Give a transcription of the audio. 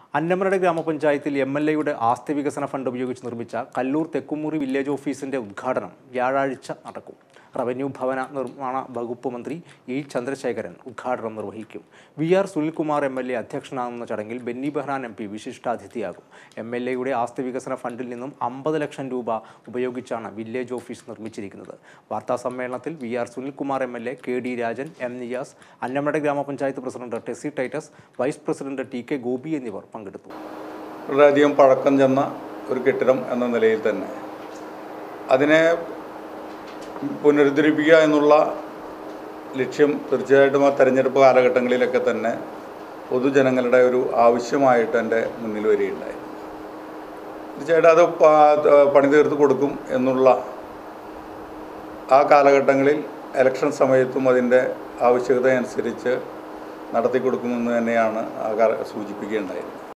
അന്നമനട ഗ്രാമപഞ്ചായത്തിൽ M L എയുടെ ആസ്തി വികസന ഫണ്ട് ഉപയോഗിച്ച് നിർമ്മിച്ച കല്ലൂർ തെക്കുമുറി വില്ലേജ് ഓഫീസിന്റെ ഉദ്ഘാടനം വ്യാഴാഴ്ച നടക്കും റവന്യൂ ഭവന നിർമ്മാണ വകുപ്പ് മന്ത്രി ഇ ചന്ദ്രശേഖരൻ ഉദ്ഘാടനം നിർവഹിക്കും V R Sunilkumar M L A അധ്യക്ഷനാകുന്ന ചടങ്ങിൽ ബെന്നി ബെഹ്റാൻ എം പി വിശിഷ്ടാതിഥിയാകും എം എൽ എയുടെ ആസ്തി വികസന ഫണ്ടിൽ നിന്നും അമ്പത് ലക്ഷം രൂപ ഉപയോഗിച്ചാണ് വില്ലേജ് ഓഫീസ് നിർമ്മിച്ചിരിക്കുന്നത് വാർത്താ സമ്മേളനത്തിൽ V R Sunilkumar M L A K D Rajan M Niyas Annamanada ഗ്രാമപഞ്ചായത്ത് president Tessy Titus vice president T K Gopi എന്നിവർ പങ്കെടുത്തു വളരെയധികം പഴക്കം ചെന്ന ഒരു കെട്ടിടം എന്ന നിലയിൽ തന്നെ അതിനെ പുനരുദ്ധരിപ്പിക്കുക എന്നുള്ള ലക്ഷ്യം തീർച്ചയായിട്ടും ആ തെരഞ്ഞെടുപ്പ് കാലഘട്ടങ്ങളിലൊക്കെ തന്നെ പൊതുജനങ്ങളുടെ ഒരു ആവശ്യമായിട്ട് എൻ്റെ മുന്നിൽ വരികയുണ്ടായി തീർച്ചയായിട്ടും അത് പ- പണി തീർത്ത് കൊടുക്കും എന്നുള്ള ആ കാലഘട്ടങ്ങളിൽ ഇലക്ഷൻ സമയത്തും അതിൻ്റെ ആവശ്യകത അനുസരിച്ച് നടത്തി കൊടുക്കുമെന്ന് തന്നെയാണ് ആ കാല സൂചിപ്പിക്കുകയുണ്ടായത്